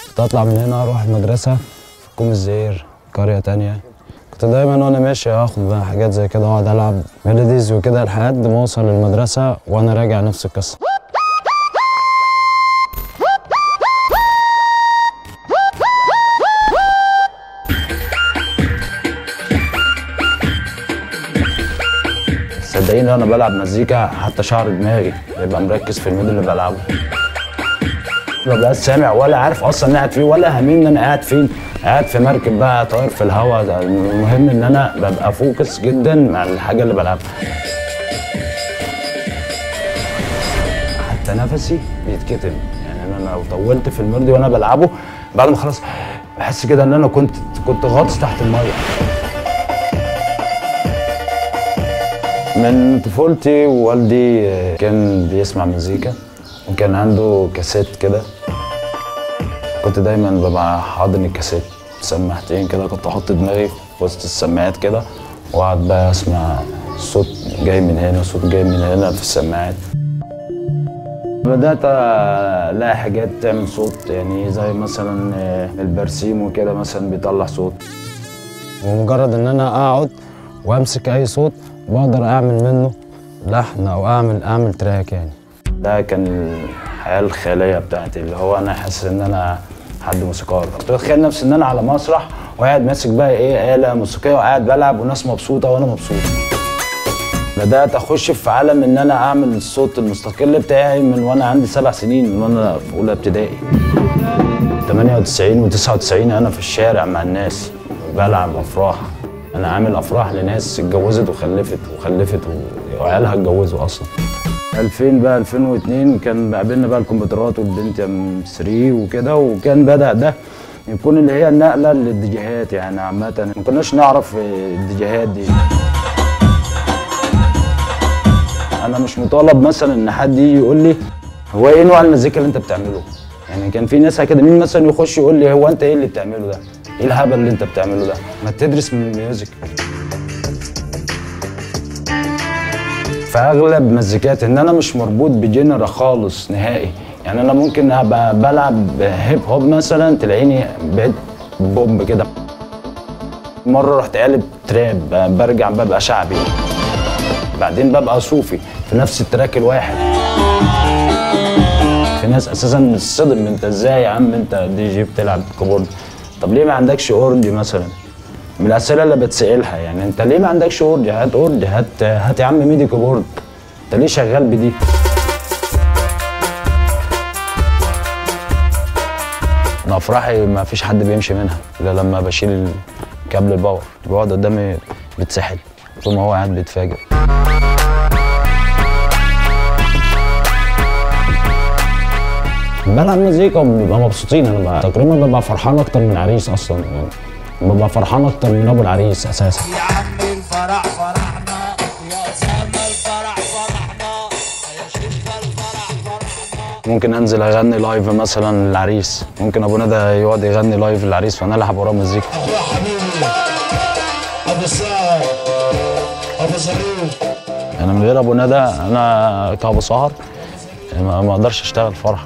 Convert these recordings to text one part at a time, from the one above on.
كنت اطلع من هنا اروح المدرسه في كوم الزئير قريه تانية كنت دايما وانا ماشي اخد بقى حاجات زي كده واقعد العب ميلوديز وكده لحد ما اوصل المدرسه وانا راجع نفس القصه صدقيني انا بلعب مزيكا حتى شعر دماغي بيبقى مركز في المود اللي بلعبه ما بقاش سامع ولا عارف اصلا انا قاعد فيه ولا همين ان انا قاعد فين قاعد في مركب بقى طاير في الهواء ده المهم ان انا ببقى فوكس جدا مع الحاجه اللي بلعبها حتى نفسي بيتكتم يعني انا لو طولت في الميلودي وانا بلعبه بعد ما خلاص بحس كده ان انا كنت كنت غاطس تحت الميه من طفولتي والدي كان بيسمع مزيكا وكان عنده كاسيت كده كنت دايما ببقى حاضن الكاسيت سماعتين كده كنت احط دماغي في وسط السماعات كده واقعد بقى اسمع صوت جاي من هنا صوت جاي من هنا في السماعات بدأت ألاقي حاجات تعمل صوت يعني زي مثلا البرسيم وكده مثلا بيطلع صوت ومجرد إن أنا أقعد وأمسك أي صوت بقدر أعمل منه لحن أو أعمل أعمل تراك يعني ده كان الحياة الخيالية بتاعتي اللي هو أنا حاسس إن أنا حد موسيقار كنت بتخيل نفسي إن أنا على مسرح وقاعد ماسك بقى إيه آلة موسيقية وقاعد بلعب وناس مبسوطة وأنا مبسوط بدأت أخش في عالم إن أنا أعمل الصوت المستقل بتاعي من وأنا عندي سبع سنين من وأنا في أولى ابتدائي 98 و99 أنا في الشارع مع الناس بلعب أفراح أنا عامل أفراح لناس اتجوزت وخلفت وخلفت وعيالها اتجوزوا أصلا 2000 بقى 2002 كان قابلنا بقى الكمبيوترات والبنتيوم 3 وكده وكان بدأ ده يكون اللي هي النقلة للديجيهات يعني عامة ما كناش نعرف الديجيهات دي انا مش مطالب مثلا ان حد يجي يقول لي هو ايه نوع المزيكا اللي انت بتعمله يعني كان في ناس اكاديميين مثلا يخش يقول لي هو انت ايه اللي بتعمله ده ايه الهبل اللي انت بتعمله ده ما تدرس من الميوزك فاغلب مزيكات ان انا مش مربوط بجنرا خالص نهائي يعني انا ممكن ابقى بلعب هيب هوب مثلا تلاقيني بقيت بوم كده مره رحت قالب تراب برجع ببقى شعبي بعدين ببقى صوفي في نفس التراك الواحد في ناس اساسا تصدم انت ازاي يا عم انت دي جي بتلعب كيبورد طب ليه ما عندكش اوردي مثلا من الاسئله اللي بتسالها يعني انت ليه ما عندكش اوردي هات اوردي هات هات يا عم ميدي كيبورد انت ليه شغال بدي انا افراحي ما فيش حد بيمشي منها الا لما بشيل كابل الباور بيقعد قدامي بيتسحل طول ما هو قاعد بيتفاجئ بلعب مزيكا وبنبقى مبسوطين انا بقى تقريبا ببقى فرحان اكتر من العريس اصلا يعني ببقى فرحان اكتر من ابو العريس اساسا يا عم الفرح فرحنا يا سما الفرح فرحنا يا شفا الفرح فرحنا ممكن انزل اغني لايف مثلا للعريس ممكن ابو ندى يقعد يغني لايف للعريس فانا العب وراه مزيكا يا حبيبي ابو سعد ابو ظريف انا من غير ابو ندى انا كابو سهر ما ما اقدرش اشتغل فرح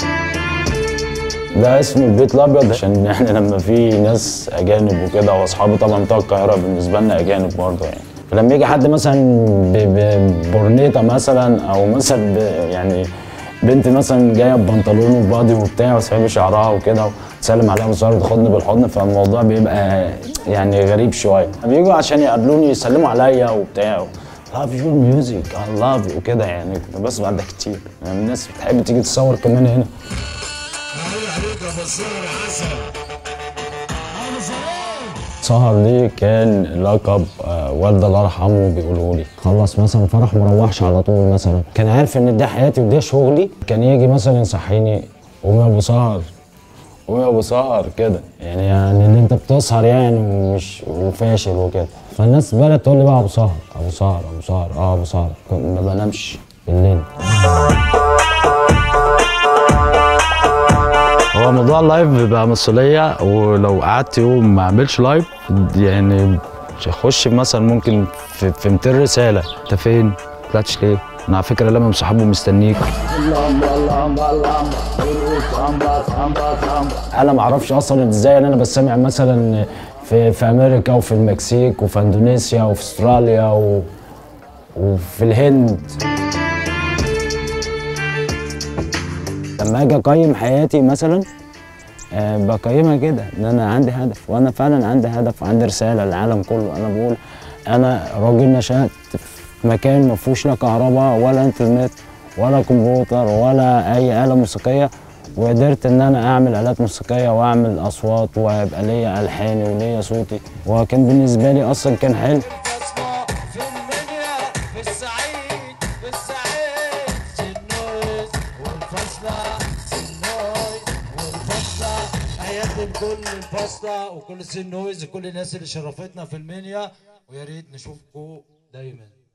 ده اسم البيت الابيض عشان احنا لما في ناس اجانب وكده واصحابي طبعا بتوع القاهره بالنسبه لنا اجانب برضه يعني فلما يجي حد مثلا ب- ببورنيطه مثلا او مثلا ب- يعني بنت مثلا جايه ببنطلون وبادي وبتاع وسايبه شعرها وكده وتسلم عليها وصار تاخدني بالحضن فالموضوع بيبقى يعني غريب شويه بيجوا عشان يقابلوني يسلموا عليا وبتاع لاف يور ميوزك اي لاف وكده يعني كنت بسمع ده كتير يعني الناس بتحب تيجي تصور كمان هنا عليك عليك يا بصير عسل ابو ظريف سهر دي كان لقب آه، والدة الله يرحمه بيقوله لي خلص مثلا فرح مروحش على طول مثلا كان عارف ان ده حياتي وده شغلي كان يجي مثلا يصحيني قوم يا ابو سهر قوم يا ابو سهر كده يعني يعني ان انت بتسهر يعني ومش وفاشل وكده فالناس بدات تقول لي بقى ابو سهر ابو سهر ابو سهر اه ابو سهر كنت ما بنامش بالليل هو موضوع اللايف بيبقى مسؤولية ولو قعدت يوم ما اعملش لايف يعني اخش مثلا ممكن في, في 200 رسالة انت فين؟ ما طلعتش ليه؟ انا على فكره لما صحابي مستنيك انا ما اعرفش اصلا ازاي ان انا بسمع مثلا في في امريكا وفي المكسيك وفي اندونيسيا وفي استراليا و... وفي الهند لما اجي اقيم حياتي مثلا آه، بقيمها كده ان انا عندي هدف وانا فعلا عندي هدف وعندي رساله للعالم كله انا بقول انا راجل نشأت في مكان ما فيهوش لا كهرباء ولا انترنت ولا كمبيوتر ولا اي آلة موسيقية وقدرت ان انا اعمل آلات موسيقية واعمل اصوات ويبقى ليا الحاني وليا صوتي وكان بالنسبة لي اصلا كان حلم البصمة في المنيا في السعيد في السعيد سنويز والفصلة سنويز والفصلة أيادي لكل الفصلة وكل سنويز وكل الناس اللي شرفتنا في المنيا ويا ريت نشوفكم دايما